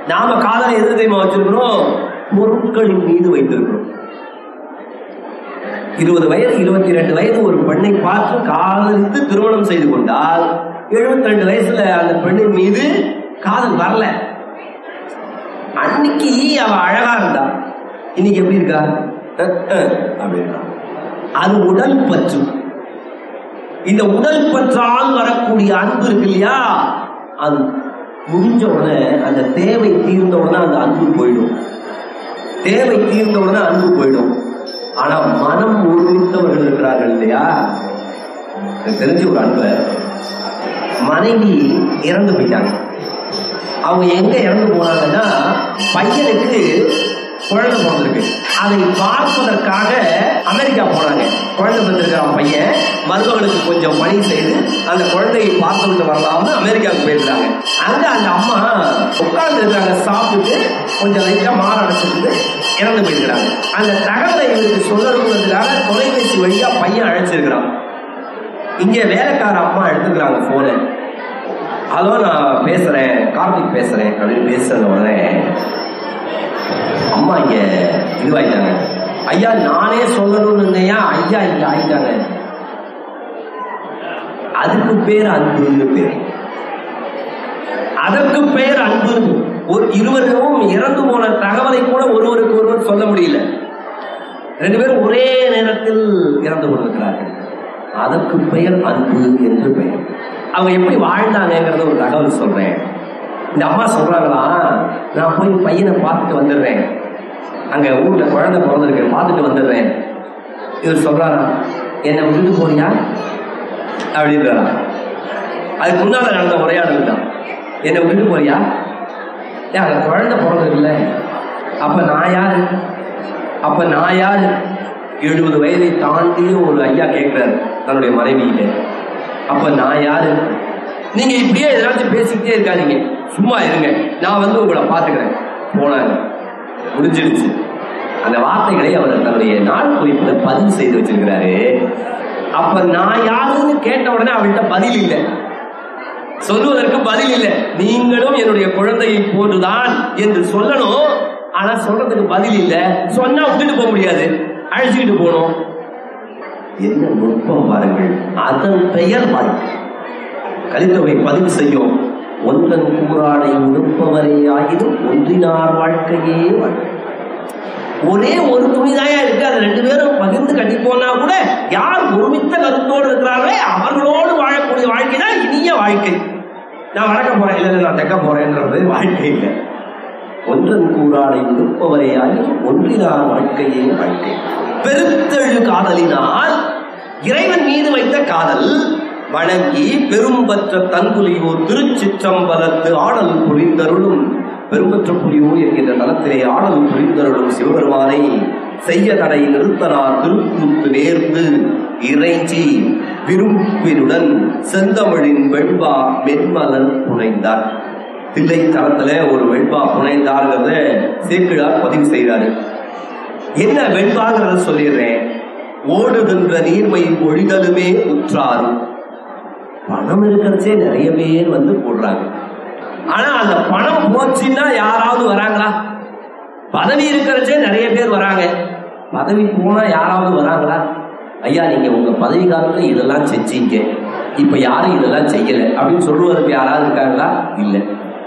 நாம காதலை எது தெரியுமா வச்சிருக்கிறோம் பொருட்களின் மீது வைத்திருக்கிறோம் இருபது வயது இருபத்தி ரெண்டு வயது ஒரு பெண்ணை பார்த்து காதலித்து திருமணம் செய்து கொண்டால் எழுபத்தி ரெண்டு வயசுல அந்த பெண்ணின் மீது காதல் வரல அன்னைக்கு அவ அழகா இருந்தா இன்னைக்கு எப்படி இருக்கா அஹ், அஹ் அப்படின்னா அது உடல் பற்று இந்த உடல் பற்றால் வரக்கூடிய அன்பு இருக்கு இல்லையா அது முடிஞ்ச உடனே அந்த தேவை தீர்ந்த உடனே அந்த அன்பு போயிடும் தேவை தீர்ந்த உடனே அன்பு போயிடும் ஆனா மனம் ஒருமித்தவர்கள் இருக்கிறார்கள் இல்லையா எனக்கு தெரிஞ்ச ஒரு அன்பை மனைவி இறந்து போயிட்டாங்க அவங்க எங்க இறந்து போனாங்கன்னா பையனுக்கு குழந்தை பிறந்திருக்கு அதை பார்ப்பதற்காக அமெரிக்கா போனாங்க குழந்தை பிறந்திருக்கான் பையன் மருமகளுக்கு கொஞ்சம் பணி செய்து அந்த குழந்தையை பார்த்து விட்டு வரலாம்னு அமெரிக்காவுக்கு போயிருக்காங்க அங்க அந்த அம்மா உட்கார்ந்து இருக்காங்க சாப்பிட்டு கொஞ்சம் லைட்டா மாற அடைச்சிட்டு இறந்து போயிருக்கிறாங்க அந்த தகவலை இவருக்கு சொல்லணுங்கிறதுக்காக தொலைபேசி வழியா பையன் அழைச்சிருக்கிறான் இங்க வேலைக்கார அம்மா எடுத்துக்கிறாங்க போனை ஹலோ நான் பேசுறேன் கார்த்திக் பேசுறேன் அப்படின்னு பேசுறது உடனே அம்மா இங்க இதுவாயிட்டாங்க ஐயா நானே சொல்லணும்னு இருந்தேயா ஐயா இங்க ஆயிட்டாங்க அதுக்கு பேர் அன்புன்னு பேர் அதற்கு பெயர் அன்பு ஒரு இருவருக்கும் இறந்து போன தகவலை கூட ஒருவருக்கு ஒருவர் சொல்ல முடியல ரெண்டு பேரும் ஒரே நேரத்தில் இறந்து கொண்டிருக்கிறார்கள் அதற்கு பெயர் அன்பு என்று பெயர் அவங்க எப்படி வாழ்ந்தாங்கங்கிறத ஒரு தகவல் சொல்றேன் இந்த அம்மா சொல்றாங்களா நான் போய் பையனை பார்த்துட்டு வந்துடுறேன் அங்க ஊர்ல குழந்தை பிறந்திருக்கு பார்த்துட்டு வந்துடுறேன் இவர் சொல்றாரா என்னை விட்டுட்டு போறியா அப்படின்றாரா அதுக்கு முன்னால நடந்த உரையாடல் தான் என்னை விட்டுட்டு போறியா ஏன் அங்க குழந்தை பிறந்திருக்குல்ல அப்ப நான் யாரு அப்ப நான் யாரு எழுபது வயதை தாண்டி ஒரு ஐயா கேட்கிறாரு தன்னுடைய மனைவியில அப்ப நான் யாரு நீங்க இப்படியே எதாச்சும் பேசிக்கிட்டே இருக்காதீங்க சும்மா இருங்க நான் வந்து உங்களை பாத்துக்கிறேன் போனாங்க முடிஞ்சிடுச்சு அந்த வார்த்தைகளை அவர் தன்னுடைய நாள் குறிப்புல பதிவு செய்து வச்சிருக்கிறாரு அப்ப நான் யாருன்னு கேட்ட உடனே அவள்கிட்ட பதில் இல்லை சொல்லுவதற்கு பதில் இல்லை நீங்களும் என்னுடைய குழந்தையை போன்றுதான் என்று சொல்லணும் ஆனா சொல்றதுக்கு பதில் இல்லை சொன்னா விட்டுட்டு போக முடியாது அழைச்சிக்கிட்டு போகணும் என்ன நுட்பம் பாருங்கள் அதன் பெயர் வாழ்க்கை கலித்தொகை பதிவு செய்யும் ஒன்றன் கூறாடை உடுப்பவரே ஆயினும் ஒன்றினார் வாழ்க்கையே வாழ்க்கை ஒரே ஒரு துணிதாயா இருக்கு அது ரெண்டு பேரும் பகிர்ந்து கட்டி போனா கூட யார் ஒருமித்த கருத்தோடு இருக்கிறார்களே அவர்களோடு வாழக்கூடிய வாழ்க்கை தான் இனிய வாழ்க்கை நான் வளர்க்க போறேன் இல்லை இல்லை, நான் தைக்க போறேன்றது வாழ்க்கை இல்லை ஒன்றன் கூறாடை உடுப்பவரே ஆயினும் ஒன்றினார் வாழ்க்கையே வாழ்க்கை பெருத்தெழு காதலினால் இறைவன் மீது வைத்த காதல் வணங்கி பெரும்பற்ற தன்புலியோர் திருச்சிற்றம்பலத்து ஆடல் புரிந்தருளும் பெரும்பற்ற புலியோர் என்கின்ற தலத்திலே ஆடல் புரிந்தருளும் சிவபெருமானை செய்ய தடை நிறுத்தனார் திருக்கூத்து நேர்ந்து இறைஞ்சி விரும்பினுடன் செந்தமிழின் வெண்பா மென்மலன் புனைந்தார் தில்லை தளத்துல ஒரு வெண்பா புனைந்தார்கிறத சேக்கிழார் பதிவு செய்கிறாரு என்ன வெண்பாங்கிறத சொல்லிடுறேன் ஓடுகின்ற நீர்மை ஒழிதலுமே உற்றார் பணம் இருக்கிறச்சே நிறைய பேர் வந்து போடுறாங்க ஆனா அந்த பணம் போச்சுன்னா யாராவது வராங்களா பதவி இருக்கிறச்சே நிறைய பேர் வராங்க பதவி போனா யாராவது வராங்களா ஐயா நீங்க உங்க பதவி காலத்துல இதெல்லாம் செஞ்சீங்க இப்ப யாரும் இதெல்லாம் செய்யல அப்படின்னு சொல்லுவதற்கு யாராவது இருக்காங்களா இல்லை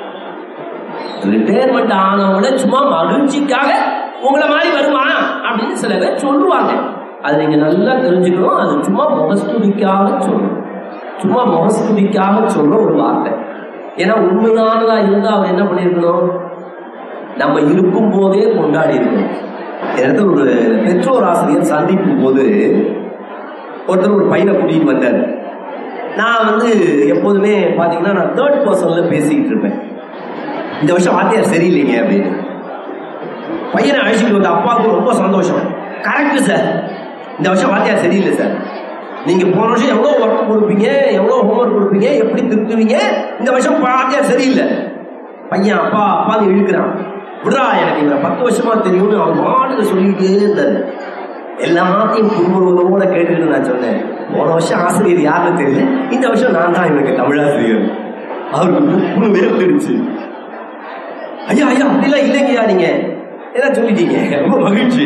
ரிட்டையர்மெண்ட் ஆனவங்கள சும்மா மகிழ்ச்சிக்காக உங்களை மாதிரி வருமா அப்படின்னு சில பேர் சொல்லுவாங்க அது நீங்க நல்லா தெரிஞ்சுக்கணும் அது சும்மா முகஸ்துதிக்காக சொல்லணும் சும்மா முகஸ்துதிக்காக சொல்ற ஒரு வார்த்தை ஏன்னா உண்மையானதா இருந்தா அவர் என்ன பண்ணிருக்கணும் நம்ம இருக்கும் போதே கொண்டாடி இருக்கணும் இடத்துல ஒரு பெற்றோர் ஆசிரியர் சந்திக்கும் போது ஒருத்தர் ஒரு பையனை கூட்டிட்டு வந்தார் நான் வந்து எப்போதுமே பாத்தீங்கன்னா நான் தேர்ட் பர்சன்ல பேசிக்கிட்டு இருப்பேன் இந்த வருஷம் வாத்தியார் சரியில்லைங்க அப்படின்னு பையனை அழைச்சிட்டு வந்த அப்பாவுக்கு ரொம்ப சந்தோஷம் கரெக்ட் சார் இந்த வருஷம் வாத்தியார் சரியில்லை சார் நீங்க போன வருஷம் எவ்வளவு ஒர்க் கொடுப்பீங்க எவ்வளவு ஹோம்ஒர்க் கொடுப்பீங்க எப்படி திருத்துவீங்க இந்த வருஷம் வாத்தியார் சரியில்லை பையன் அப்பா அப்பான்னு இழுக்கிறான் விடுறா எனக்கு இவரை பத்து வருஷமா தெரியும்னு அவன் மாட்டுக்கு சொல்லிக்கிட்டே இருந்தாரு எல்லாத்தையும் புன்முருகனோட கேட்டுக்கிட்டு நான் சொன்னேன் போன வருஷம் ஆசிரியர் யாருன்னு தெரியல இந்த வருஷம் நான் தான் இவனுக்கு தமிழாசிரியர் அவருக்கு புண்ணு வெறுத்துடுச்சு ஐயா ஐயா அப்படிலாம் இல்லைங்கய்யா நீங்க என்ன சொல்லிட்டீங்க ரொம்ப மகிழ்ச்சி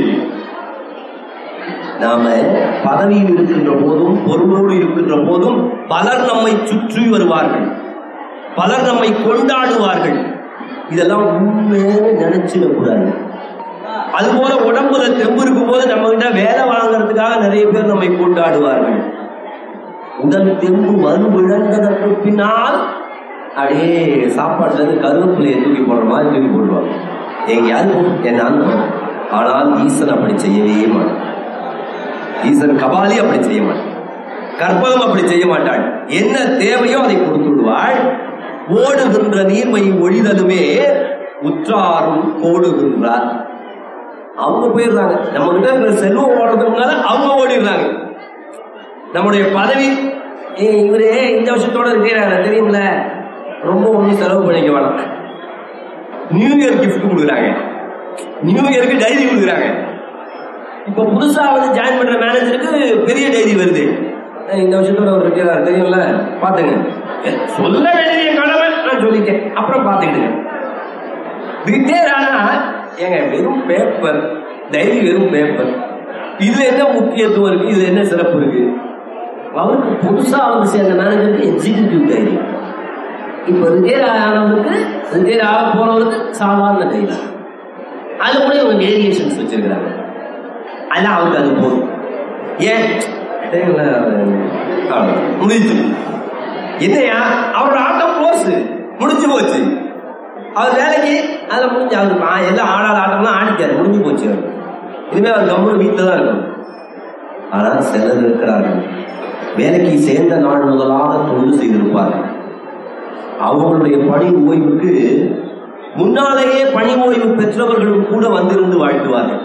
நாம பதவியில் இருக்கின்ற போதும் பொருளோடு இருக்கின்ற போதும் பலர் நம்மை சுற்றி வருவார்கள் பலர் நம்மை கொண்டாடுவார்கள் இதெல்லாம் உண்மையாக நினைச்சிடக்கூடாது அதுபோல உடம்புல தெம்பு இருக்கும் போது நம்ம கிட்ட வேலை வாங்குறதுக்காக நிறைய பேர் நம்மை கொண்டாடுவார்கள் உடல் தெம்பு வலுவிழந்ததற்கு பின்னால் அப்படியே சாப்பாட்டுல இருந்து கருவேப்பிலையை தூக்கி போடுற மாதிரி தூக்கி போடுவாங்க எங்கேயாவது என்னான்னு ஆனால் ஈசன் அப்படி செய்யவே மாட்டான் ஈசன் கபாலி அப்படி செய்ய மாட்டான் கற்பகம் அப்படி செய்ய மாட்டாள் என்ன தேவையோ அதை கொடுத்து விடுவாள் ஓடுகின்ற நீர்மை ஒழிதலுமே உற்றாரும் ஓடுகின்றார் அவங்க போயிடுறாங்க நம்ம கிட்ட இருக்கிற செல்வம் ஓடுறதுனால அவங்க ஓடிடுறாங்க நம்முடைய பதவி ஏய், இவரே இந்த வருஷத்தோட இருக்கிறாங்க தெரியுமில்ல ரொம்ப ஒன்றும் செலவு பண்ணிக்க வேணாம் நியூ இயர் கிஃப்ட் கொடுக்குறாங்க நியூ இயருக்கு டைரி கொடுக்குறாங்க இப்ப புதுசா வந்து ஜாயின் பண்ற மேனேஜருக்கு பெரிய டைரி வருது ஏய், இந்த வருஷத்தோட அவர் இருக்கிறார் தெரியும்ல பாத்துங்க ஏ, சொல்ல வேண்டியது என் கடமை நான் சொல்லிட்டேன் அப்புறம் பாத்துக்கிடுங்க ரிட்டையர் ஆனா ஏங்க வெறும் பேப்பர் டைரி வெறும் பேப்பர் இதுல என்ன முக்கியத்துவம் இருக்கு இதுல என்ன சிறப்பு இருக்கு அவருக்கு புதுசா வந்து சேர்ந்த மேனேஜருக்கு எக்ஸிகியூட்டிவ் டைரி இப்ப ரிட்டையர் ஆனவருக்கு ரிட்டையர் ஆக போனவருக்கு சாதாரண டைரி அது கூட இவங்க வேரியேஷன்ஸ் வச்சிருக்கிறாங்க அதெல்லாம் அவருக்கு அது போதும் ஏன் சரிங்களா? அவ்வளவுதான். முடிஞ்சு என்னையா அவரோட ஆட்டம் க்ளோஸ் முடிஞ்சு போச்சு அவர் வேலைக்கு அதில் முடிஞ்சு அவர் ஆ- எல்லாம் ஆடாத ஆட்டம்லாம் ஆடிக்காரு முடிஞ்சு போச்சு அவர் இனிமே அவர் கம்முனு வீட்டில் தான் இருக்கும் ஆனால் சிலர் இருக்கிறார்கள் வேலைக்கு சேர்ந்த நாள் முதலாக தொண்டு செய்திருப்பார்கள் அவங்களுடைய பணி ஓய்வுக்கு முன்னாலேயே பணி ஓய்வு பெற்றவர்களும் கூட வந்திருந்து வாழ்த்துவார்கள்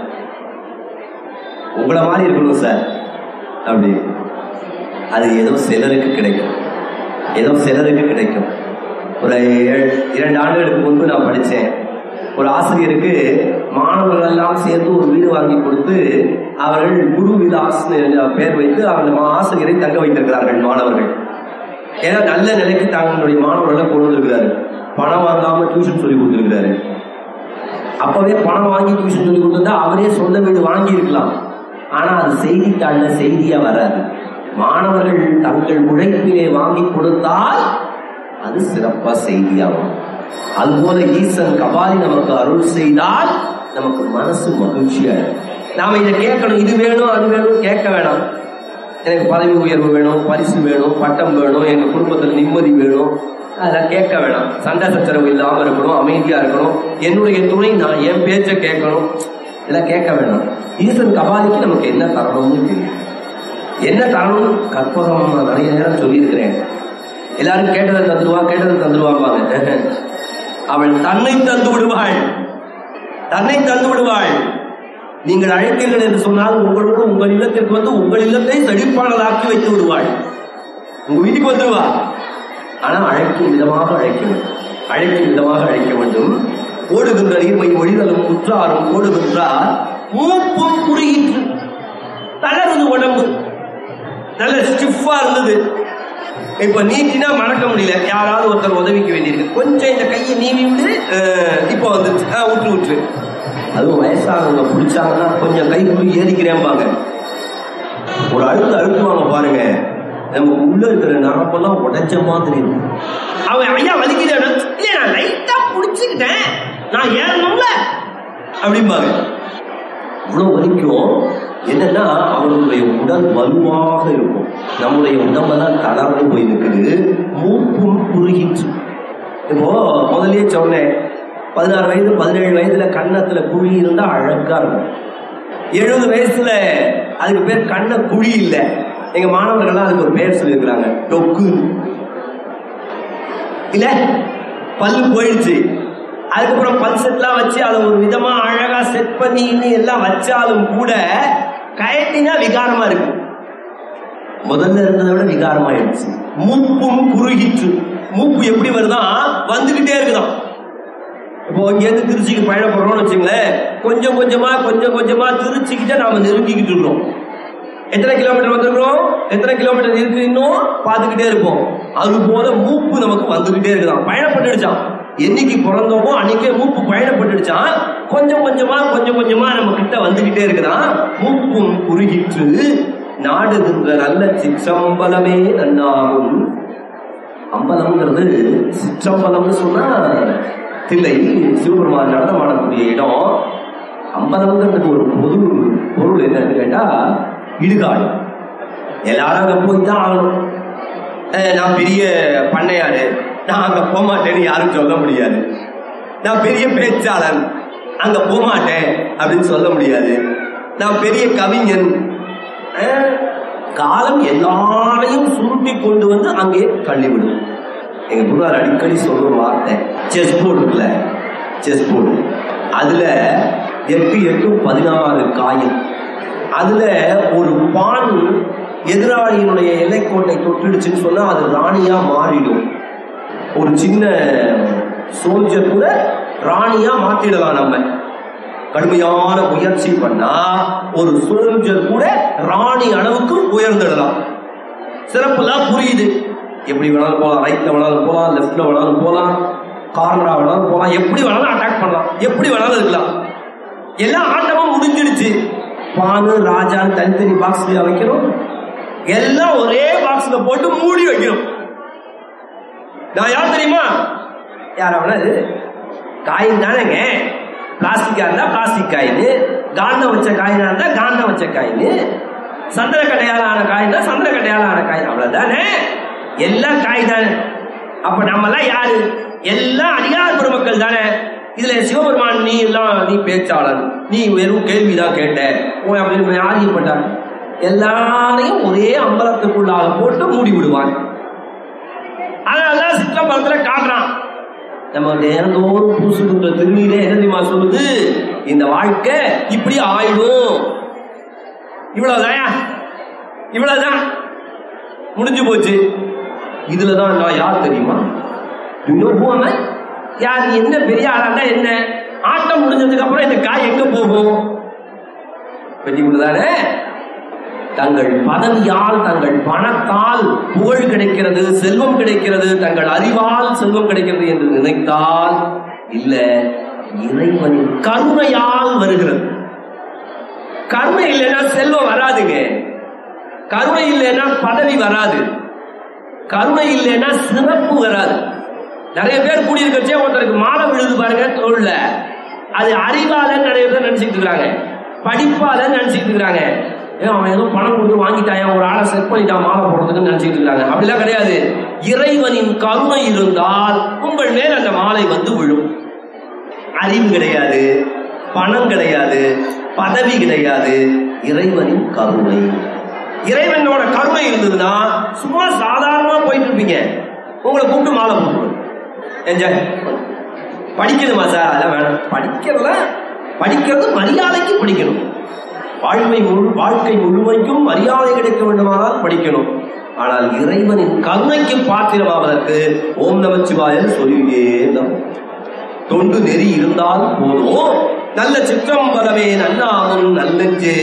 உங்களை மாதிரி இருக்கணும் சார் அப்படி அது ஏதோ சிலருக்கு கிடைக்கும் ஏதோ சிலருக்கு கிடைக்கும் ஒரு ஏழு- இரண்டு ஆண்டுகளுக்கு முன்பு நான் படித்தேன் ஒரு ஆசிரியருக்கு மாணவர்கள் எல்லாம் சேர்ந்து ஒரு வீடு வாங்கி கொடுத்து அவர்கள் குரு விலாஸ்னு பெயர் வைத்து அந்த மா- ஆசிரியரை தங்க வைத்திருக்கிறார்கள் மாணவர்கள் ஏன்னா நல்ல நிலைக்கு தங்களுடைய மாணவர்களை கொண்டு வந்திருக்கிறாரு பணம் வாங்காம டியூஷன் சொல்லி கொடுத்துருக்கிறாரு அப்பவே பணம் வாங்கி டியூஷன் சொல்லி கொடுத்திருந்தா அவரே சொந்த வீடு வாங்கி இருக்கலாம் ஆனா அது செய்தித்தாள்ல செய்தியா வராது மாணவர்கள் தங்கள் உழைப்பிலே வாங்கி கொடுத்தால் அது சிறப்பா செய்தியாகும் அதுபோல ஈசன் கபாலி நமக்கு அருள் செய்தால் நமக்கு மனசு மகிழ்ச்சியா இருக்கும். நாம இதை கேட்கணும் இது வேணும் அது வேணும் கேட்க வேணாம் எனக்கு பதவி உயர்வு வேணும் பரிசு வேணும் பட்டம் வேணும் எங்க குடும்பத்தில் நிம்மதி வேணும் அதெல்லாம் கேட்க வேணாம் சண்டை சச்சரவு இல்லாம இருக்கணும் அமைதியா இருக்கணும் என்னுடைய துணை நான் என் பேச்சை கேட்கணும் இதெல்லாம் கேட்க வேணாம் ஈசன் கபாலிக்கு நமக்கு என்ன தரணும்னு தெரியும் என்ன தரணும் கற்பகம் நான் நிறைய நேரம் சொல்லியிருக்கிறேன் எல்லாரும் கேட்டதை தந்துடுவா கேட்டதை தந்துடுவாங்க அவள் தன்னை தந்து விடுவாள் தன்னை தந்து விடுவாள் நீங்கள் அழைத்தீர்கள் என்று சொன்னால் உங்களோடு உங்கள் இல்லத்திற்கு வந்து உங்கள் இல்லத்தை செழிப்பாளராக்கி வைத்து விடுவாள் உங்க வீட்டுக்கு வந்துடுவா ஆனா அழைக்கும் விதமாக அழைக்க வேண்டும் அழைக்கும் விதமாக அழைக்க வேண்டும் ஓடுகின்ற நீர்மை ஒழிதலும் குற்றாரும் ஓடுகின்றார் மூப்பும் குறுகிற்று தளருது உடம்பு நல்ல ஸ்டிஃபா இருந்தது இப்ப நீட்டினா மறக்க முடியல யாராவது ஒருத்தர் உதவிக்க வேண்டியிருக்கு கொஞ்சம் இந்த கையை நீவி விடு அஹ், இப்போ வந்துருச்சு அஹ், விட்டு விட்டு அதுவும் வயசானவங்க பிடிச்சாங்கன்னா கொஞ்சம் கை குடி ஏறிக்கிறேன்பாங்க ஒரு அழுத்து அழுத்துவாங்க பாருங்க நம்ம உள்ள இருக்கிற நரம்பெல்லாம் உடைச்ச மாதிரி இருக்கும் அவன் ஐயா வலிக்கிறேன் இல்ல நான் லைட்டா புடிச்சுக்கிட்டேன் நான் ஏறணும்ல அப்படிம்பாங்க இவ்வளவு வலிக்கும் என்னன்னா அவர்களுடைய உடல் வலுவாக இருக்கும் நம்முடைய உடம்பெல்லாம் தளர்ந்து போய் இருக்குது மூப்பும் குறுகிற்று இப்போ முதல்லயே சொன்னேன் பதினாறு வயது பதினேழு வயதுல கன்னத்துல குழி இருந்தா அழகா இருக்கும் எழுபது வயசுல அதுக்கு பேர் கண்ண குழி இல்ல எங்க மாணவர்கள்லாம் அதுக்கு ஒரு பேர் சொல்லியிருக்கிறாங்க டொக்கு இல்ல பல்லு போயிடுச்சு அதுக்கப்புறம் பல் செட்லாம் வச்சு அதை ஒரு விதமா அழகா செட் பண்ணி இன்னும் எல்லாம் வச்சாலும் கூட கயட்டினா விகாரமா இருக்கு முதல்ல இருந்ததை விட விகாரமாயிடுச்சு மூப்பும் குறுகிற்று மூப்பு எப்படி வருதா வந்துகிட்டே இருக்குதாம் இப்போ இங்கேருந்து திருச்சிக்கு பயணப்படுறோம்னு வச்சுங்களேன் கொஞ்சம் கொஞ்சமா கொஞ்சம் கொஞ்சமா திருச்சிக்கிட்ட நாம நெருங்கிக்கிட்டு இருக்கிறோம் எத்தனை கிலோமீட்டர் வந்திருக்கிறோம் எத்தனை கிலோமீட்டர் இருக்கு இன்னும் பார்த்துக்கிட்டே இருப்போம் அது போல மூப்பு நமக்கு வந்துகிட்டே இருக்குதாம் பயணப்பட்டுடுச்சான் என்னைக்கு பிறந்தோமோ அன்னைக்கே மூப்பு பயணப்பட்டுடுச்சான் கொஞ்சம் கொஞ்சமா கொஞ்சம் கொஞ்சமா நம்ம கிட்ட வந்துகிட்டே இருக்குதான் மூப்பும் குறுகிற்று நாடுகின்ற நல்ல சிற்றம்பலமே நன்னாகும் அம்பலம்ங்கிறது சிற்றம்பலம்னு சொன்னா தில்லை சிவபெருமான் நடனமாடக்கூடிய இடம் அம்பலம்ங்கிறதுக்கு ஒரு பொது பொருள் என்னன்னு கேட்டா இடுகாடு எல்லாரும் அங்க போய் தான் ஆகணும் அஹ் நான் பெரிய பண்ணையாரு நான் அங்க போக மாட்டேன்னு யாரும் சொல்ல முடியாது நான் பெரிய பேச்சாளன் அங்க போக மாட்டேன் அப்படின்னு சொல்ல முடியாது நான் பெரிய கவிஞன் அஹ் காலம் எல்லாரையும் சுருட்டி கொண்டு வந்து அங்கே தள்ளிவிடும் எங்க குருவார் அடிக்கடி சொல்ற வார்த்தை செஸ் போர்டு இருக்குல்ல செஸ் போர்டு அதுல எட்டு எட்டு பதினாறு காயின் அதுல ஒரு பான் எதிராளியினுடைய எல்லைக்கோட்டை தொட்டுடுச்சுன்னு சொன்னா அது ராணியா மாறிடும் ஒரு சின்ன சோல்ஜர் கூட ராணியா மாத்திடலாம் நம்ம கடுமையான முயற்சி பண்ணா ஒரு சோல்ஜர் கூட ராணி அளவுக்கு உயர்ந்துடலாம் சிறப்புலாம் புரியுது எப்படி வேணாலும் போகலாம் ரைட்ல வேணாலும் போகலாம் லெஃப்ட்ல வேணாலும் போகலாம் கார்னரா வேணாலும் போகலாம் எப்படி வேணாலும் அட்டாக் பண்ணலாம் எப்படி வேணாலும் இருக்கலாம் எல்லா ஆட்டமும் முடிஞ்சிடுச்சு பானு ராஜான்னு தனித்தனி பாக்ஸ்ல வைக்கிறோம் எல்லாம் ஒரே பாக்ஸ்ல போட்டு மூடி வைக்கிறோம் நான் யார் தெரியுமா யார் அவனா இது காயின் தானேங்க பிளாஸ்டிக்கா இருந்தா பிளாஸ்டிக் காயின் காந்தம் வச்ச காயினா இருந்தா காந்தம் வச்ச காயின் சந்திர கட்டையால ஆன காயினா சந்திர கட்டையால ஆன காயின் அவ்வளவுதானே எல்லாம் காய் தானே அப்ப நம்ம எல்லாம் யாரு எல்லாம் அடியார் பெருமக்கள் தானே இதுல சிவபெருமான் நீ எல்லாம் நீ பேச்சாளன் நீ வெறும் கேள்விதான் கேட்ட ஓ அப்படின்னு ஆரியப்பட்டார் எல்லாரையும் ஒரே அம்பலத்துக்குள்ளாக போட்டு மூடி விடுவான் அதனாலதான் சிற்றம்பலத்துல காட்டுறான் நம்ம நேரந்தோறும் பூசுகின்ற திருநீரே என்ன தெரியுமா சொல்லுது இந்த வாழ்க்கை இப்படி ஆயிடும் இவ்வளவுதான் இவ்வளவுதான் முடிஞ்சு போச்சு இதுலதான் நான் யார் தெரியுமா இன்னும் போன யார் என்ன பெரிய ஆளா என்ன ஆட்டம் முடிஞ்சதுக்கு அப்புறம் இந்த காய் எங்க போகும் பெட்டிக்குள்ளதானே தங்கள் பதவியால் தங்கள் பணத்தால் புகழ் கிடைக்கிறது செல்வம் கிடைக்கிறது தங்கள் அறிவால் செல்வம் கிடைக்கிறது என்று நினைத்தால் இல்ல இறைவனின் கருணையால் வருகிறது கருணை இல்லைன்னா செல்வம் வராதுங்க கருணை இல்லைன்னா பதவி வராது கருணை இல்லைன்னா சிறப்பு வராது நிறைய பேர் கூடியிருக்கச்சே ஒருத்தருக்கு மாலை விழுது பாருங்க தோல்ல அது அறிவால நிறைய பேர் நினைச்சிட்டு இருக்காங்க படிப்பால நினைச்சிட்டு இருக்காங்க ஏன் அவன் ஏதோ பணம் கொடுத்து வாங்கிட்டான் ஒரு ஆளை செட் பண்ணிட்டான் மாலை போடுறதுக்கு நினைச்சிட்டு இருக்காங்க அப்படிலாம் கிடையாது இறைவனின் கருணை இருந்தால் உங்கள் மேல் அந்த மாலை வந்து விழும் அறிவு கிடையாது பணம் கிடையாது பதவி கிடையாது இறைவனின் கருணை இறைவனோட கருணை இருந்ததுன்னா சும்மா சாதாரணமா போயிட்டு இருப்பீங்க உங்களை கூப்பிட்டு மாலை போட்டு என்ஜாய் படிக்கணுமா சார் அதெல்லாம் வேணாம் படிக்கிறதுல படிக்கிறது மரியாதைக்கு படிக்கணும் வாழ்வை முழு வாழ்க்கை முழுமைக்கும் மரியாதை கிடைக்க வேண்டுமானால் படிக்கணும் ஆனால் இறைவனின் கருணைக்கு பாத்திரமாவதற்கு ஓம் நமச்சிவாயன் சொல்லியே இருந்தோம் தொண்டு நெறி இருந்தால் போதும் நல்ல சிற்றம்பலமே நன்னாவும் நல்லெஞ்சே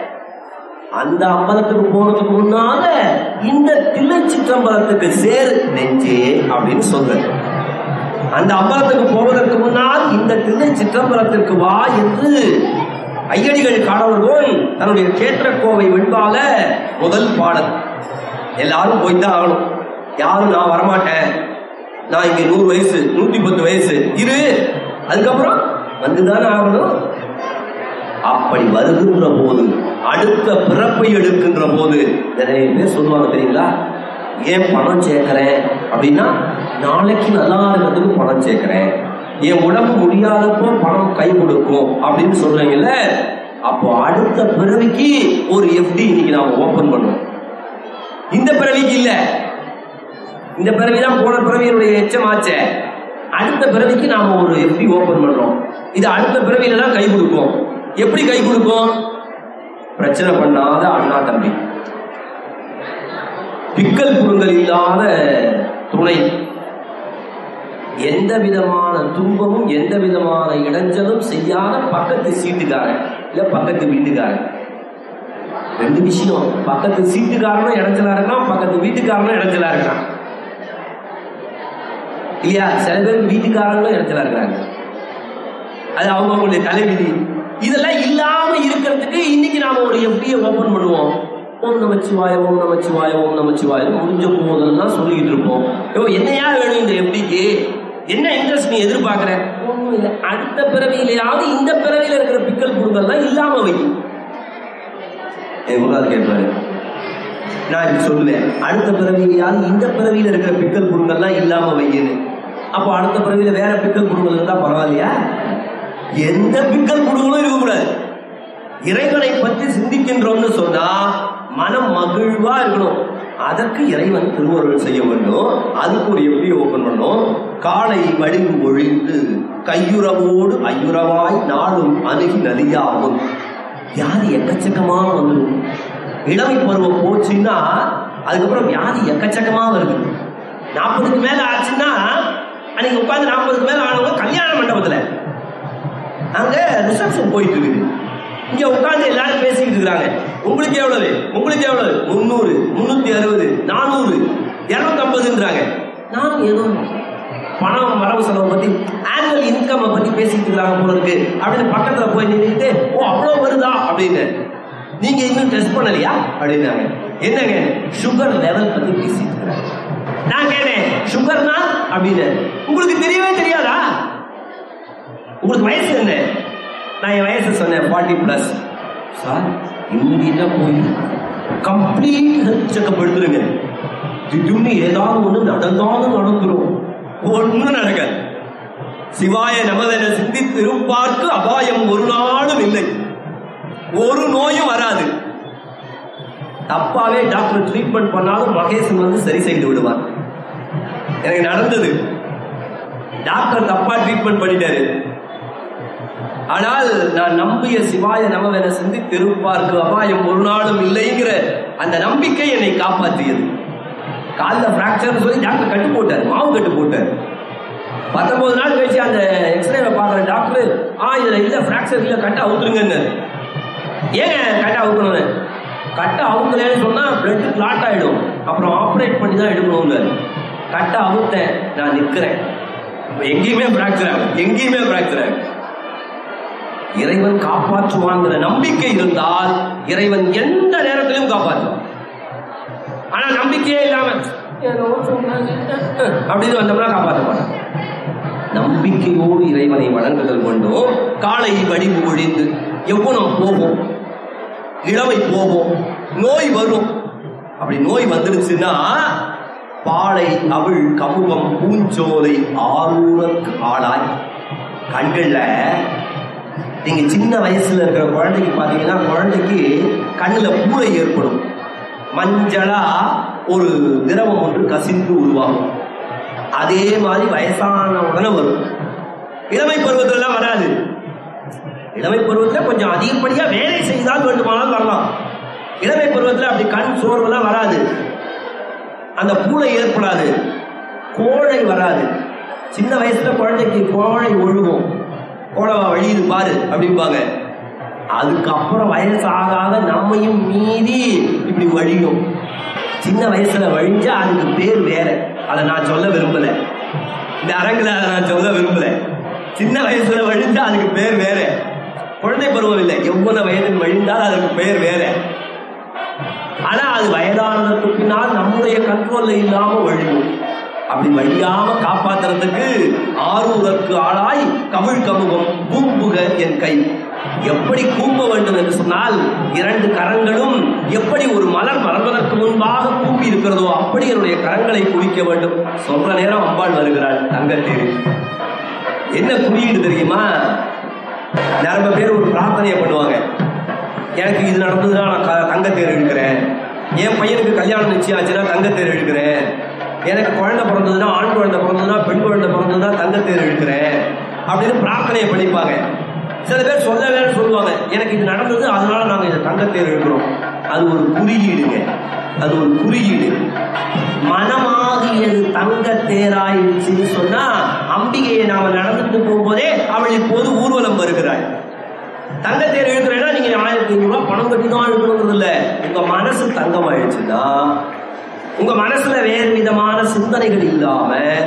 அந்த அம்பலத்துக்கு போறதுக்கு முன்னால இந்த தில்லை சிற்றம்பலத்துக்கு சேர் நெஞ்சே அப்படின்னு சொல்றது அந்த அம்பலத்துக்கு போவதற்கு முன்னால் இந்த தில்லை சிற்றம்பலத்திற்கு வா என்று ஐயடிகள் காணவர்கள் தன்னுடைய கேத்திரக்கோவை வெண்பால முதல் பாடல் எல்லாரும் போய்தான் ஆகணும் யாரும் நான் வரமாட்டேன் நான் இங்க நூறு வயசு நூத்தி பத்து வயசு இரு அதுக்கப்புறம் வந்துதானே ஆகணும் அப்படி வருகின்ற போது அடுத்த பிறப்பை எடுக்கின்ற போது நிறைய பேர் சொல்லுவாங்க தெரியுங்களா ஏன் பணம் சேர்க்கிறேன் அப்படின்னா நாளைக்கு நல்லா இருக்கிறதுக்கு பணம் சேர்க்கிறேன் என் உடம்பு முடியாதப்போ பணம் கை கொடுக்கும் அப்படின்னு சொல்றீங்கல்ல அப்போ அடுத்த பிறவிக்கு ஒரு எஃப்டி இன்னைக்கு நாம ஓபன் பண்ணுவோம் இந்த பிறவிக்கு இல்ல இந்த பிறவிதான் போன பிறவியினுடைய எச்சமாச்சே அடுத்த பிறவிக்கு நாம ஒரு எஃப்டி ஓபன் பண்றோம் இது அடுத்த பிறவியில தான் கை கொடுக்கும் எப்படி கை கொடுக்கும் பிரச்சனை பண்ணாத அண்ணா தம்பி பிக்கல் புருங்கல் இல்லாத துணை எந்த விதமான துன்பமும் எந்த விதமான இடைஞ்சலும் செய்யாத பக்கத்து சீட்டுக்காரன் இல்ல பக்கத்து வீட்டுக்காரன் ரெண்டு விஷயம் பக்கத்து சீட்டுக்காரனும் இடைஞ்சலா இருக்கான் பக்கத்து வீட்டுக்காரனும் இடைஞ்சலா இருக்கான் இல்லையா சில பேருக்கு வீட்டுக்காரங்களும் இடத்துல இருக்கிறாங்க அது அவங்கவுங்களுடைய தலைவிதி இதெல்லாம் இல்லாம இருக்கிறதுக்கு இன்னைக்கு நாம ஒரு எஃப்டியை ஓபன் பண்ணுவோம் ஓம் நமச்சிவாய ஓம் நமச்சிவாய ஓம் நமச்சிவாய முடிஞ்ச போதெல்லாம் சொல்லிக்கிட்டு இருப்போம் ஐயோ என்னையா வேணும் இந்த எஃப்டிக்கு என்ன இன்ட்ரெஸ்ட் நீ எதிர்பார்க்கற ஒண்ணும் இல்லை அடுத்த பிறவியிலையாவது இந்த பிறவியில இருக்கிற பிக்கல் புடுங்கல்லாம் இல்லாம வை என் முன்னாள் கேட்பாரு நான் இப்படி சொல்லுவேன் அடுத்த பிறவியிலையாவது இந்த பிறவியில இருக்கிற பிக்கல் புடுங்கல்லாம் இல்லாம வையன்னு அப்போ அடுத்த பிறவியில வேற பிக்கல் புடுங்கல் இருந்தா பரவாயில்லையா எந்த பிக்கல் புடுங்களும் இருக்கக்கூடாது இறைவனை பற்றி சிந்திக்கின்றோம்னு சொன்னா மனம் மகிழ்வா இருக்கணும் அதற்கு இறைவன் திருவருள் செய்ய வேண்டும் அதுக்கு ஒரு எப்படி ஓபன் பண்ணும் காலை வடிவு ஒழிந்து கையுறவோடு ஐயுறவாய் நாளும் அணுகி நதியாகும் வியாதி எக்கச்சக்கமா வந்துடும் இளமை பருவம் போச்சுன்னா அதுக்கப்புறம் வியாதி எக்கச்சக்கமா வருது நாற்பதுக்கு மேல ஆச்சுன்னா அன்னைக்கு உட்காந்து நாற்பதுக்கு மேல ஆனவங்க கல்யாண மண்டபத்துல அங்க ரிசப்ஷன் போயிட்டு இருக்குது இங்க உட்கார்ந்து எல்லாரும் பேசிக்கிட்டு இருக்காங்க உங்களுக்கு எவ்வளவு உங்களுக்கு எவ்வளவு முந்நூறு முன்னூத்தி அறுபது நானூறு இருநூத்தி ஐம்பதுன்றாங்க நானும் ஏதோ பணம் வரவு செலவு பத்தி ஆனுவல் இன்கம் பத்தி பேசிட்டு இருக்காங்க போல இருக்கு அப்படின்னு பக்கத்துல போய் நின்றுட்டு ஓ அவ்வளவு வருதா அப்படின்னு நீங்க இன்னும் டெஸ்ட் பண்ணலையா அப்படின்னாங்க என்னங்க சுகர் லெவல் பத்தி பேசிட்டு இருக்காங்க நான் கேட்டேன் சுகர்னா அப்படின்னு உங்களுக்கு தெரியவே தெரியாதா உங்களுக்கு வயசு என்ன நான் என் வயசு சொன்னேன் ஃபார்ட்டி பிளஸ் சார் இம்மீடியட்டா போய் கம்ப்ளீட் ஹெல்த் செக்அப் எடுத்துருங்க திடீர்னு ஏதாவது ஒண்ணு நடந்தாலும் நடந்துரும் ஒண்ணும் நடக்காது சிவாய நமதென சிந்தித்திருப்பார்க்கு அபாயம் ஒரு நாளும் இல்லை ஒரு நோயும் வராது தப்பாவே டாக்டர் ட்ரீட்மெண்ட் பண்ணாலும் மகேசன் வந்து சரி செய்து விடுவார் எனக்கு நடந்தது டாக்டர் தப்பா ட்ரீட்மெண்ட் பண்ணிட்டாரு ஆனால் நான் நம்பிய சிவாய நமவென சிந்தித்திருப்பார்க்கு அபாயம் ஒரு நாளும் இல்லைங்கிற அந்த நம்பிக்கை என்னை காப்பாற்றியது காலில் பிராக்சர் சொல்லி டாக்டர் கட்டு போட்டார் மாவு கட்டு போட்டார் பத்தொன்பது நாள் கழிச்சு அந்த எக்ஸ்ரேவை பார்க்குற டாக்டர் ஆ இதில் இல்லை ஃப்ராக்சர் இல்லை கட்டை அவுத்துருங்கன்னு ஏங்க கட்டை அவுக்கணும்னு கட்டை அவுக்கலன்னு சொன்னால் பிளட் கிளாட் ஆகிடும் அப்புறம் ஆப்ரேட் பண்ணி தான் எடுக்கணுங்க கட்டை அவுத்தேன் நான் நிற்கிறேன் எங்கேயுமே ஃப்ராக்சர் ஆகும் எங்கேயுமே ஃப்ராக்சர் ஆகும் இறைவன் காப்பாற்றுவாங்கிற நம்பிக்கை இருந்தால் இறைவன் எந்த நேரத்திலும் காப்பாற்றுவான் ஆனா நம்பிக்கையே இல்லாம ஏதோ சொன்னாங்க, அப்படின்னு வந்தோம்னா காப்பாற்ற மாட்டான் நம்பிக்கையோடு இறைவனை வணங்குதல் கொண்டும் காலை வடிவு ஒழிந்து எவ்வளவு போகும் இளமை போகும் நோய் வரும் அப்படி நோய் வந்துடுச்சுன்னா பாலை அவள் கமுகம் பூஞ்சோலை ஆரூரக்கு ஆளாய் கண்கள்ல நீங்க சின்ன வயசுல இருக்கிற குழந்தைக்கு பாத்தீங்கன்னா குழந்தைக்கு கண்ணுல பூளை ஏற்படும் மஞ்சளா ஒரு திரவம் ஒன்று கசிந்து உருவாகும் அதே மாதிரி வயசான உடனே வரும் இளமை பருவத்துல வராது இளமை பருவத்துல கொஞ்சம் அதிகப்படியா வேலை செய்தால் வேண்டுமானாலும் வரலாம் இளமை பருவத்துல அப்படி கண் சோர்வெல்லாம் வராது அந்த பூளை ஏற்படாது கோழை வராது சின்ன வயசுல குழந்தைக்கு கோழை ஒழுகும் கோழவா வழியுது பாரு அப்படிம்பாங்க அதுக்கப்புறம் வயசு ஆக ஆக நம்மையும் மீறி இப்படி வழியும் சின்ன வயசுல வழிஞ்சா அதுக்கு பேர் வேற அதை நான் சொல்ல விரும்பல இந்த அரங்குல அதை நான் சொல்ல விரும்பல சின்ன வயசுல வழிஞ்சா அதுக்கு பேர் வேற குழந்தை பருவம் இல்லை எவ்வளவு வயதில் வழிந்தால் அதுக்கு பேர் வேற ஆனா அது வயதானதற்கு பின்னால் நம்முடைய கண்ட்ரோல்ல இல்லாம வழியும் அப்படி வழியாம காப்பாத்துறதுக்கு ஆரூரக்கு ஆளாய் கவிழ் கமுகம் பூம்புக என் கை எப்படி கூம்ப வேண்டும் என்று சொன்னால் இரண்டு கரங்களும் எப்படி ஒரு மலர் மலர்வதற்கு முன்பாக கூப்பி இருக்கிறதோ அப்படி என்னுடைய கரங்களை குளிக்க வேண்டும் சொல்ற நேரம் அம்பாள் வருகிறாள் தங்கத்தேரி என்ன குறியீடு தெரியுமா நிறைய பேர் ஒரு பிரார்த்தனையை பண்ணுவாங்க எனக்கு இது நடந்ததுன்னா நான் க- தங்கத்தேர் எடுக்கிறேன் என் பையனுக்கு கல்யாணம் நிச்சயம் ஆச்சுன்னா தங்கத்தேர் எடுக்கிறேன் எனக்கு குழந்தை பிறந்ததுன்னா ஆண் குழந்தை பிறந்ததுன்னா பெண் குழந்தை பிறந்ததுன்னா தங்கத்தேர் எடுக்கிறேன் அப்படின்னு பிரார்த்தனையை பண்ணிப்பாங்க சில பேர் சொல்லவே சொல்லுவாங்க எனக்கு இது நடந்தது அதனால நாங்க இந்த தங்கத்தேர் எடுக்கிறோம் அது ஒரு குறியீடுங்க அது ஒரு குறியீடு மனமாகியது தங்க தேராயிடுச்சுன்னு சொன்னா அம்பிகையை நாம நடந்துட்டு போகும்போதே அவள் இப்போது ஊர்வலம் வருகிறாள் தங்கத்தேர் இழுக்கிறேன்னா நீங்க ஆயிரத்தி ஐநூறு ரூபாய் பணம் கட்டி தான் இழுக்கணுங்கிறது இல்ல உங்க மனசு தங்கம் ஆயிடுச்சுன்னா உங்க மனசுல வேறு விதமான சிந்தனைகள் இல்லாம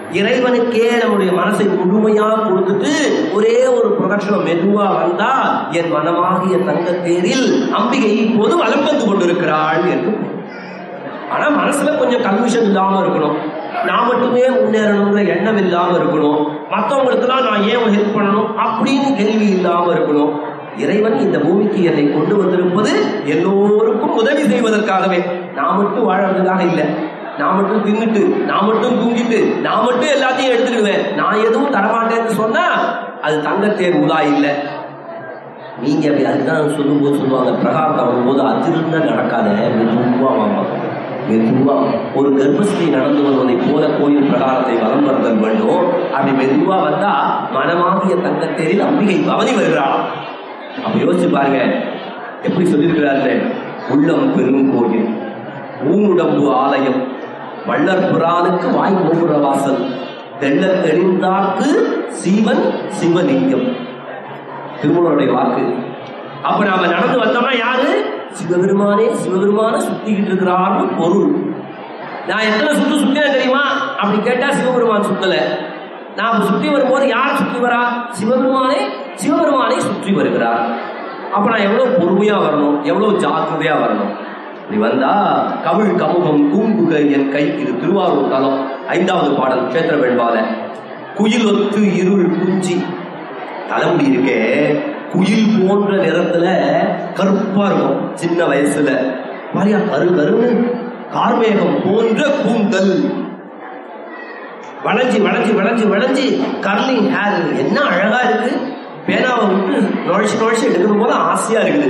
இறைவனுக்கே நம்முடைய மனசை முழுமையா கொடுத்துட்டு ஒரே ஒரு பிரதட்சணம் மெதுவா வந்தா என் மனமாகிய தங்கத்தேரில் அம்பிகை இப்போது வலம் வந்து கொண்டிருக்கிறாள் என்று பொருள். ஆனா மனசுல கொஞ்சம் கன்ஃபியூஷன் இல்லாம இருக்கணும் நான் மட்டுமே முன்னேறணுங்கிற எண்ணம் இல்லாம இருக்கணும் மற்றவங்களுக்குலாம் நான் ஏன் ஹெல்ப் பண்ணணும் அப்படின்னு கேள்வி இல்லாம இருக்கணும் இறைவன் இந்த பூமிக்கு என்னை கொண்டு வந்திருப்பது எல்லோருக்கும் உதவி செய்வதற்காகவே நான் மட்டும் வாழறதுக்காக இல்லை நான் மட்டும் தின்னுட்டு நான் மட்டும் தூங்கிட்டு நான் மட்டும் எல்லாத்தையும் எடுத்துக்கிடுவேன் நான் எதுவும் தரமாட்டேன்னு சொன்னா அது தங்கத்தேர் உலா இல்லை நீங்க அப்படி அதுதான் சொல்லும்போது சொல்லுவாங்க பிரகாரம் வரும்போது அதிருந்த நடக்காத மெதுவா வாங்க மெதுவா ஒரு கர்ப்பஸ்திரீ நடந்து வருவதை போல கோயில் பிரகாரத்தை வலம் வருதல் வேண்டும் அப்படி மெதுவா வந்தா மனமாகிய தங்கத்தேரில் அம்பிகை பவனி வருகிறாள் அப்ப யோசிச்சு பாருங்க எப்படி சொல்லியிருக்கிறார்கள் உள்ளம் பெரும் கோயில் ஊனுடம்பு ஆலயம் வள்ளற் புறானுக்கு வாய் கோபுர வாசல் தெள்ளத் தெளிந்தாக்கு சீவன் சிவலிங்கம் திருமணனுடைய வாக்கு அப்ப நாம நடந்து வந்தோம்னா யாரு சிவபெருமானே சிவபெருமான சுத்திக்கிட்டு இருக்கிறான்னு பொருள் நான் எத்தனை சுத்து சுத்தினேன் தெரியுமா அப்படி கேட்டா சிவபெருமான் சுத்தல நாம் சுற்றி வரும்போது யார் சுற்றி வரா சிவபெருமானே சிவபெருமானை சுற்றி வருகிறார் அப்ப நான் எவ்வளவு பொறுமையா வரணும் எவ்வளவு ஜாக்கிரதையா வரணும் இப்படி வந்தா கவிழ் கமுகம் கூம்புக என் கை இது திருவாரூர் தலம் ஐந்தாவது பாடல் கேத்திர வேண்பால குயில் ஒத்து இருள் குஞ்சி தலைமுடி இருக்கே குயில் போன்ற நிறத்துல கருப்பா இருக்கும் சின்ன வயசுல பாரியா கரு கருன்னு கார்மேகம் போன்ற கூந்தல் வளைஞ்சி வளைஞ்சி வளைஞ்சி வளைஞ்சி கர்லிங் ஹேர் என்ன அழகா இருக்கு பேனாவை விட்டு நுழைச்சு நுழைச்சு எடுக்கும் போது ஆசையா இருக்குது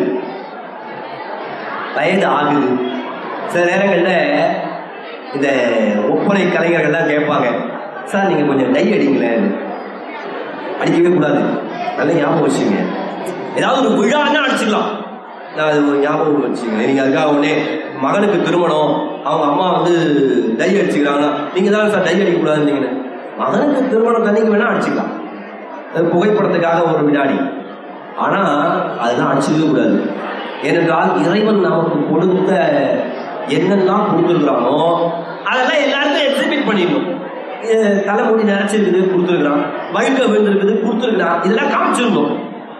வயது ஆகுது சில நேரங்கள்ல இந்த ஒப்பனை கலைஞர்கள்லாம் கேட்பாங்க சார் நீங்க கொஞ்சம் டை அடிங்களேன் அடிக்கவே கூடாது நல்ல ஞாபகம் வச்சுங்க ஏதாவது ஒரு விழான்னா அடிச்சுக்கலாம் நான் அது ஒரு ஞாபகம் வச்சுங்க நீங்க அதுக்காக உடனே மகனுக்கு திருமணம் அவங்க அம்மா வந்து டை அடிச்சுக்கிறாங்கன்னா நீங்க தான் சார் டை அடிக்க கூடாதுன்னு மகனுக்கு திருமணம் தண்ணிக்கு வேணா அடிச்சுக்கலாம் அது புகைப்படத்துக்காக ஒரு வினாடி ஆனா அதெல்லாம் அடிச்சுக்கவே கூடாது ஏனென்றால் இறைவன் நமக்கு கொடுத்த என்னெல்லாம் கொடுத்துருக்குறானோ அதெல்லாம் எல்லாருக்கும் எக்ஸிபிட் பண்ணிடணும் இது தலைமுடி நிறைச்சிருக்குது கொடுத்துருக்குறான் வயிற்று விழுந்திருக்குது கொடுத்துருக்குறான் இதெல்லாம் காமிச்சிருந்தோம்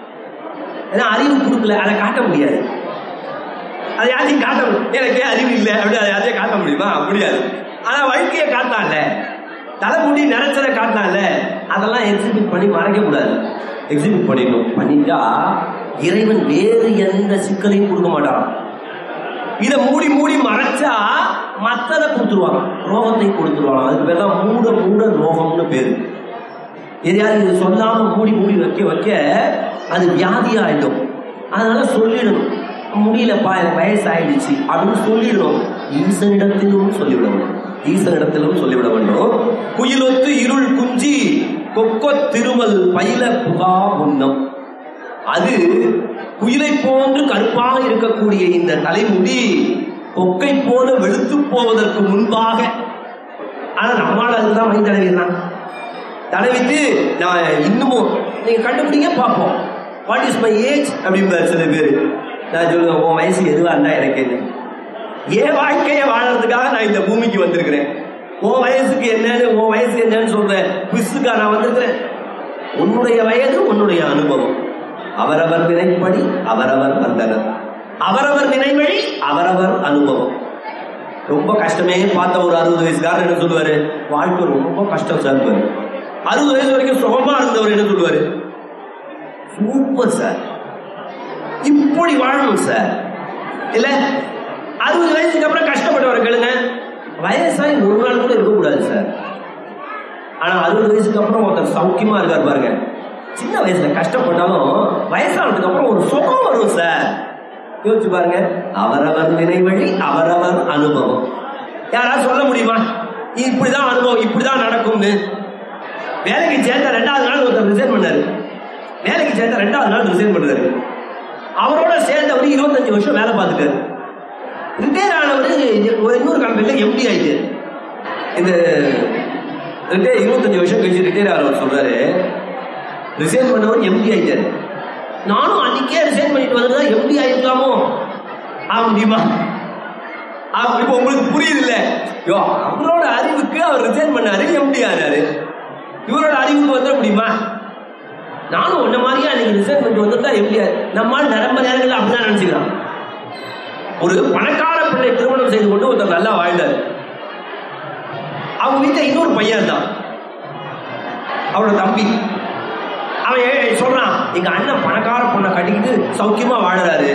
ஏன்னா அறிவு கொடுக்கல அதை காட்ட முடியாது அதை யாரையும் காட்ட முடியும் எனக்கே அறிவு இல்லை அப்படி அதை யாரையும் காட்ட முடியுமா முடியாது ஆனா வாழ்க்கையை காட்டான்ல தலைமுடி நிறைச்சதை காட்டான்ல அதெல்லாம் எக்ஸிபிட் பண்ணி மறைக்க கூடாது எக்ஸிபிட் பண்ணிடணும் பண்ணிட்டா இறைவன் வேறு எந்த சிக்கலையும் கொடுக்க மாட்டான் இதை மூடி மூடி மறைச்சா மத்ததை கொடுத்துருவாங்க ரோகத்தை கொடுத்துருவாங்க அதுக்கு பேர் தான் மூட மூட ரோகம்னு பேரு எதையாவது இது சொல்லாம மூடி மூடி வைக்க வைக்க அது வியாதி ஆயிடும் அதனால சொல்லிடணும் முடியலப்பா எனக்கு வயசு ஆயிடுச்சு அப்படின்னு சொல்லிடணும் ஈசனிடத்திலும் சொல்லிவிட வேண்டும் ஈசனிடத்திலும் சொல்லிவிட வேண்டும் குயிலொத்து இருள் குஞ்சி கொக்கோ திருமல் பயில புகா உண்ணம் அது குயிலை போன்று கருப்பாக இருக்கக்கூடிய இந்த தலைமுடி கொக்கை போல வெளுத்து போவதற்கு முன்பாக ஆனா நம்மால் அதுதான் மை தடவிடலாம் தடவிட்டு நான் இன்னமும் நீங்க கண்டுபிடிங்க பார்ப்போம் வாட் இஸ் மை ஏஜ் அப்படின்பாரு சில பேர் நான் சொல்லுவேன் உன் வயசு எதுவா இருந்தா எனக்கு என்ன என் வாழ்க்கையை வாழறதுக்காக நான் இந்த பூமிக்கு வந்திருக்கிறேன் உன் வயசுக்கு என்னன்னு உன் வயசு என்னன்னு சொல்றேன் குவிஸுக்கா நான் வந்திருக்கிறேன் உன்னுடைய வயது உன்னுடைய அனுபவம் அவரவர் வினைப்படி அவரவர் வந்தனர் அவரவர் வினைவழி அவரவர் அனுபவம் ரொம்ப கஷ்டமே பார்த்த ஒரு அறுபது வயசுக்காரர் என்ன சொல்லுவாரு வாழ்க்கை ரொம்ப கஷ்டம் சார் அறுபது வயசு வரைக்கும் சுகமா இருந்தவர் என்ன சொல்லுவாரு சூப்பர் சார் இப்படி வாழணும் சார் இல்ல அறுபது வயசுக்கு அப்புறம் கஷ்டப்பட்டவரை கேளுங்க வயசாகி ஒரு நாள் கூட இருக்கக்கூடாது சார் ஆனா அறுபது வயசுக்கு அப்புறம் ஒருத்தர் சௌக்கியமா இருக்கார் பாருங்க சின்ன வயசுல கஷ்டப்பட்டாலும் வயசானதுக்கு அப்புறம் ஒரு சுகம் வரும் சார் யோசிச்சு பாருங்க அவரவர் நினைவழி அவரவர் அனுபவம் யாராவது சொல்ல முடியுமா இப்படிதான் அனுபவம் இப்படிதான் நடக்கும்னு வேலைக்கு சேர்ந்த ரெண்டாவது நாள் ஒருத்தர் ரிசைன் பண்ணாரு வேலைக்கு சேர்ந்த ரெண்டாவது நாள் ரிசைன் பண்றாரு அவரோட சேர்ந்தவர் இருபத்தஞ்சு வருஷம் வேலை பார்த்துட்டாரு ரிட்டையர் ஆனவர் ஒரு இன்னொரு கம்பெனில எம்டி ஆயிட்டு இந்த ரிட்டையர் இருபத்தஞ்சு வருஷம் கழிச்சு ரிட்டையர் ஆனவர் சொல்றாரு ரிசைன் பண்ணவர் எம்டி ஆயிட்டாரு நானும் அன்னைக்கே ரிசைன் பண்ணிட்டு வந்தா எம்டி ஆயிருக்கலாமோ ஆக முடியுமா அப்ப இப்ப உங்களுக்கு புரியுது இல்ல யோ அவரோட அறிவுக்கு அவர் ரிசைன் பண்ணாரு எப்படி ஆனாரு இவரோட அறிவுக்கு வந்துட முடியுமா நானும் உன்ன மாதிரியா நீங்க ரிசைன் பண்ணிட்டு வந்துட்டா எப்படி நம்மால் நிரம்ப நேரங்கள் அப்படிதான் நினைச்சுக்கிறான் ஒரு பணக்கார பிள்ளை திருமணம் செய்து கொண்டு ஒருத்தர் நல்லா வாழ்ந்தார் அவங்க வீட்டுல இன்னொரு பையன் இருந்தான் அவரோட தம்பி அவன் ஏ- சொல்றான் எங்க அண்ணன் பணக்கார பொண்ணை கட்டிக்கிட்டு சௌக்கியமா வாழுறாரு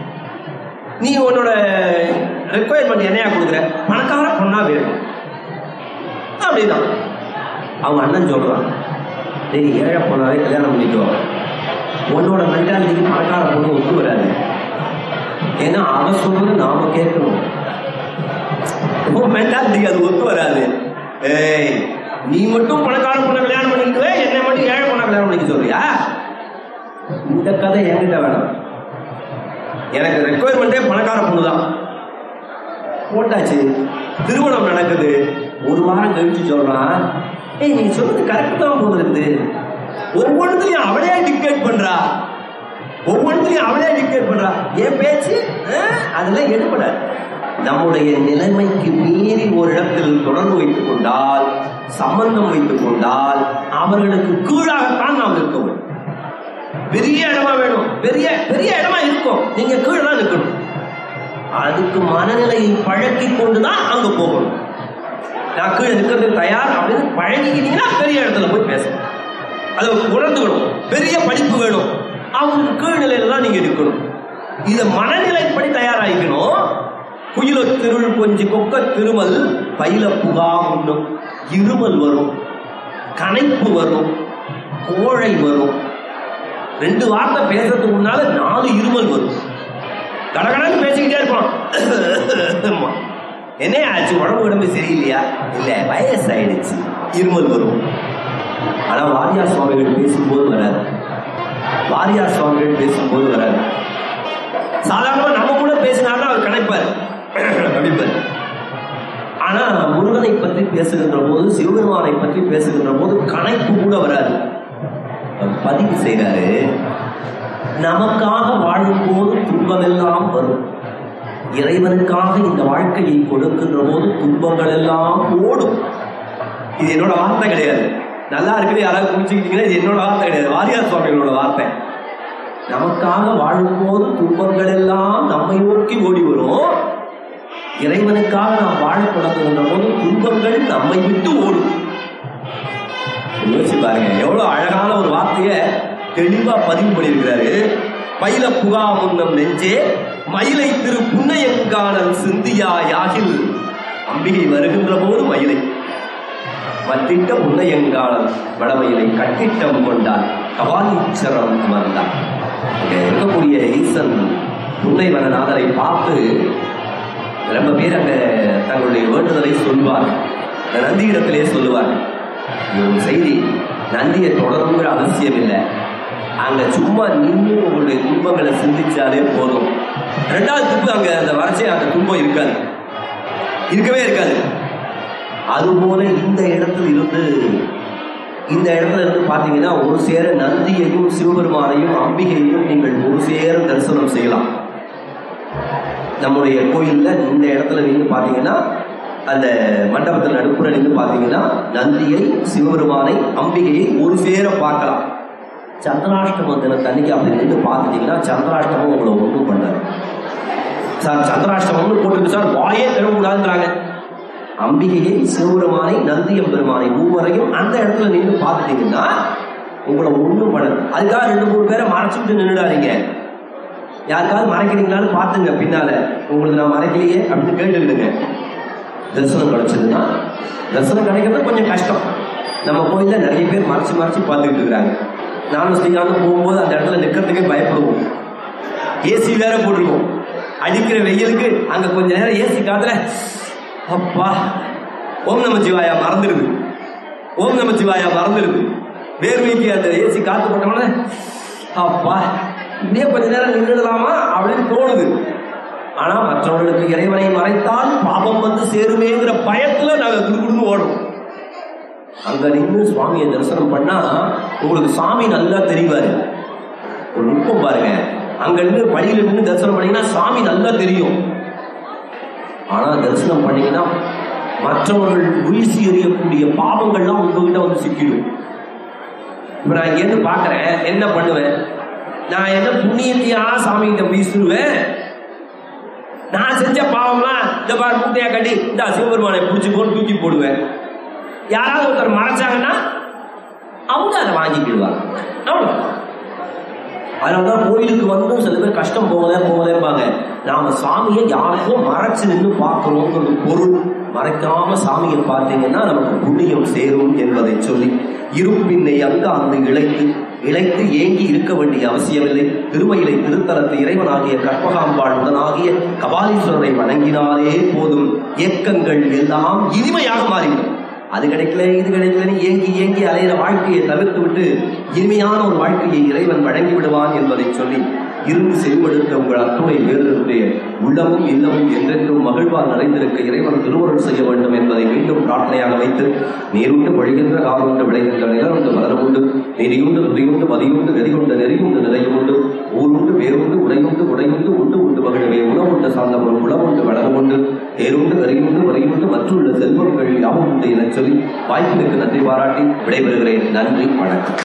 நீ உன்னோட ரெக்குயர்மெண்ட் என்னையா கொடுக்குற பணக்கார பொண்ணா வேணும் அப்படிதான் அவங்க அண்ணன் சொல்றான் டேய் ஏழை பொண்ணாவே கல்யாணம் பண்ணிக்கோ உன்னோட மென்டாலிட்டிக்கு பணக்கார பொண்ணு ஒத்து வராது ஏன்னா அவன் சொல்றது நாம கேட்கணும் உன் மென்டாலிட்டி அது ஒத்து வராது ஏய் நீ மட்டும் பணக்கார பொண்ணை கல்யாணம் பண்ணிக்கிட்டுவே என்னை மட்டும் ஏழை பொண்ணை கல்யாணம் பண்ணிக்க சொல்றியா இந்த கதை என்கிட்ட வேணாம் எனக்கு ரெக்குயர்மெண்ட்டே பணக்கார பொண்ணு தான் போட்டாச்சு திருமணம் நடக்குது ஒரு வாரம் கழிச்சு சொல்றான் ஏய் நீ சொல்றது கரெக்ட் தான் போல இருக்குது ஒவ்வொன்றுத்தையும் அவளே டிக்டேட் பண்றா ஒவ்வொன்றுத்தையும் அவளே டிக்டேட் பண்றா என் பேச்சு ஆ, அதெல்லாம் எடுபடாது நம்முடைய நிலைமைக்கு மீறி ஒரு இடத்தில் தொடர்பு வைத்துக் கொண்டால் சம்பந்தம் வைத்துக் கொண்டால் அவர்களுக்கு கீழாகத்தான் நாம் இருக்க வேண்டும் பெரிய இடமா வேணும் பெரிய பெரிய இடமா இருக்கும் நீங்க கீழே தான் நிற்கணும் அதுக்கு மனநிலையை பழக்கி கொண்டுதான் அங்க போகணும் நான் கீழே நிற்கிறதுக்கு தயார் அப்படின்னு பழகிக்கிட்டீங்கன்னா பெரிய இடத்துல போய் பேசணும் அதை உணர்ந்துக்கணும் பெரிய படிப்பு வேணும் அவங்களுக்கு கீழ்நிலையில தான் நீங்க இருக்கணும் இத மனநிலைப்படி தயாராகிக்கணும் குயில திருள் கொஞ்சி கொக்க திருமல் பயில புகா உண்ணும் இருமல் வரும் கனைப்பு வரும் கோழை வரும் ரெண்டு வார்த்தை பேசுறதுக்கு முன்னால நாலு இருமல் வரும் கடகடன்னு பேசிக்கிட்டே இருப்பான் என்ன ஆச்சு உடம்பு உடம்பு சரியில்லையா இல்ல வயசாயிடுச்சு இருமல் வரும் ஆனா வாரியார் சுவாமிகள் பேசும்போது வராது வாரியார் சுவாமிகள் பேசும்போது வராது சாதாரணமா நம்ம கூட பேசினாலும் அவர் கணைப்பார் அப்படிப்பார் ஆனா முருகனை பற்றி பேசுகின்ற போது சிவபெருமானை பற்றி பேசுகின்ற போது கணைப்பு கூட வராது அவர் பதிவு செய்கிறாரு நமக்காக வாழும்போது துன்பமெல்லாம் வரும் இறைவனுக்காக இந்த வாழ்க்கையை கொடுக்கின்ற போது துன்பங்கள் எல்லாம் ஓடும் இது என்னோட வார்த்தை கிடையாது நல்லா இருக்குது யாராவது புரிஞ்சுக்கிட்டீங்கன்னா இது என்னோட வார்த்தை கிடையாது வாரியார் சுவாமிகளோட வார்த்தை நமக்காக வாழும்போது துன்பங்கள் எல்லாம் நம்மை நோக்கி ஓடி வரும் இறைவனுக்காக நாம் வாழ தொடங்குகின்ற போது துன்பங்கள் நம்மை விட்டு ஓடும் யோசிச்சு பாருங்க எவ்வளவு அழகான ஒரு வார்த்தைய தெளிவா பதிவு பண்ணியிருக்கிறாரு பயில புகா முன்னம் நெஞ்சே மயிலை திரு புன்னையங்கானல் சிந்தியா யாகில் அம்பிகை வருகின்ற போது மயிலை வத்திட்ட புன்னையங்காளன் வடமயிலை கட்டிட்டம் கொண்டார் கபாலீச்சரம் அமர்ந்தார் இங்க இருக்கக்கூடிய ஈசன் புன்னைவனநாதரை பார்த்து ரொம்ப பேர் அங்க தங்களுடைய வேண்டுதலை சொல்வார் இந்த நந்தி இடத்திலே சொல்லுவார் இது ஒரு செய்தி நந்தியை தொடருங்கிற அவசியம் இல்லை அங்க சும்மா நின்று உங்களுடைய துன்பங்களை சிந்திச்சாலே போதும் ரெண்டாவது திருப்பு அங்க அந்த வறட்சி அந்த துன்பம் இருக்காது இருக்கவே இருக்காது அதுபோல இந்த இடத்துல இருந்து இந்த இடத்துல இருந்து பாத்தீங்கன்னா ஒரு சேர நந்தியையும் சிவபெருமானையும் அம்பிகையையும் நீங்கள் ஒரு சேர தரிசனம் செய்யலாம் நம்முடைய கோயில்ல இந்த இடத்துல நின்று பாத்தீங்கன்னா அந்த மண்டபத்தில் நடுப்புற நின்று பாத்தீங்கன்னா நந்தியை சிவபெருமானை அம்பிகையை ஒரு சேர பார்க்கலாம் சந்திராஷ்டம தினத்தன்னைக்கு அப்படி நின்று பார்த்துட்டீங்கன்னா சந்திராஷ்டமம் உங்களை ஒன்றும் பண்ணாது சார் சந்திராஷ்டமம்னு போட்டுருக்கு சார் வாயே திறக்கூடாதுன்றாங்க அம்பிகையை சிவபெருமானை நந்தியம் பெருமானை மூவரையும் அந்த இடத்துல நின்று பார்த்துட்டீங்கன்னா உங்களை ஒன்றும் பண்ணாது அதுக்காக ரெண்டு மூணு பேரை மறைச்சிட்டு நின்றுடாதீங்க யாருக்காவது மறைக்கிறீங்களான்னு பார்த்துங்க பின்னால உங்களுக்கு நான் மறைக்கலையே அப்படின்னு கேட்டுக்கிடுங்க தரிசனம் கிடைச்சதுன்னா தரிசனம் கிடைக்கிறது கொஞ்சம் கஷ்டம் நம்ம கோயில்ல நிறைய பேர் மறைச்சு மறைச்சு பார்த்துக்கிட்டு இருக்கிறாங்க நானும் ஸ்ரீகாந்தும் போகும்போது அந்த இடத்துல நிற்கிறதுக்கே பயப்படுவோம் ஏசி வேற போட்டிருக்கோம் அடிக்கிற வெயிலுக்கு அங்க கொஞ்ச நேரம் ஏசி காத்துல அப்பா ஓம் நம சிவாயா மறந்துடுது ஓம் நம சிவாயா மறந்துடுது வேர்வைக்கு அந்த ஏசி காத்து போட்டோம்னா அப்பா இப்படியே கொஞ்ச நேரம் நின்றுடலாமா அப்படின்னு தோணுது ஆனா மற்றவர்களுக்கு இறைவனை மறைத்தால் பாபம் வந்து சேருமேங்கிற பயத்துல நாங்க குடுகுடுன்னு ஓடும் அங்க நின்று சுவாமியை தரிசனம் பண்ணா உங்களுக்கு சாமி நல்லா தெரிவாரு ஒரு நுட்பம் பாருங்க அங்க நின்று படியில நின்று தரிசனம் பண்ணீங்கன்னா சாமி நல்லா தெரியும் ஆனா தரிசனம் பண்ணீங்கன்னா மற்றவர்கள் வீசி எறியக்கூடிய பாவங்கள்லாம் உங்ககிட்ட வந்து சிக்கிடும் இப்ப நான் இங்கேருந்து பாக்குறேன் என்ன பண்ணுவேன் நான் என்ன புண்ணியத்தையா சாமி கிட்ட வீசுவேன் நான் செஞ்ச பாவம்லாம் இந்த பாரு மூட்டையா கட்டி இந்த சிவபெருமானை பிடிச்சி போட்டு தூக்கி போடுவேன் யாராவது ஒருத்தர் மறைச்சாங்கன்னா அவங்க அதை வாங்கிக்கிடுவாங்க அவ்வளவுதான் அதனாலதான் கோயிலுக்கு வந்தும் சில பேர் கஷ்டம் போகல போகலேம்பாங்க நாம சாமியை யாருக்கும் மறைச்சு நின்று பார்க்கிறோங்கிறது பொருள் மறைக்காம சாமியை பார்த்தீங்கன்னா நமக்கு புண்ணியம் சேரும் என்பதை சொல்லி இருப்பின்னை அங்கு அந்த இழைத்து இழைத்து ஏங்கி இருக்க வேண்டிய அவசியமில்லை திருமயிலை திருத்தலத்து இறைவனாகிய கற்பகாம்பாள் உடனாகிய கபாலீஸ்வரரை வணங்கினாலே போதும் இயக்கங்கள் எல்லாம் இனிமையாக மாறிவிடும் அது கிடைக்கல இது கிடைக்கலன்னு ஏங்கி ஏங்கி அலையிற வாழ்க்கையை தவிர்த்து விட்டு இனிமையான ஒரு வாழ்க்கையை இறைவன் வழங்கி விடுவான் என்பதை சொல்லி இருந்து செல்வெடுத்த உங்கள் அத்துணை வேறுடைய உள்ளமும் இல்லமும் என்றென்றும் மகிழ்வால் நிறைந்திருக்க இறைவன் திருவருள் செய்ய வேண்டும் என்பதை மீண்டும் பிரார்த்தனையாக வைத்து நீருண்டு வழிகின்ற காலுண்டு விளைகின்ற நிலருண்டு மலருண்டு நெறியுண்டு துதியுண்டு மதியுண்டு வெறியுண்டு நெறியுண்டு நிலையுண்டு ஊருண்டு வேறுண்டு உடையுண்டு உடையுண்டு உண்டு உண்டு மகிழவே உணவுண்டு சார்ந்தவரும் உளவுண்டு வளருண்டு ஏறுண்டு கரையுண்டு வரையுண்டு மற்றுள்ள செல்வங்கள் யாவும் உண்டு எனச் சொல்லி வாய்ப்பிற்கு நன்றி பாராட்டி விடைபெறுகிறேன் நன்றி வணக்கம்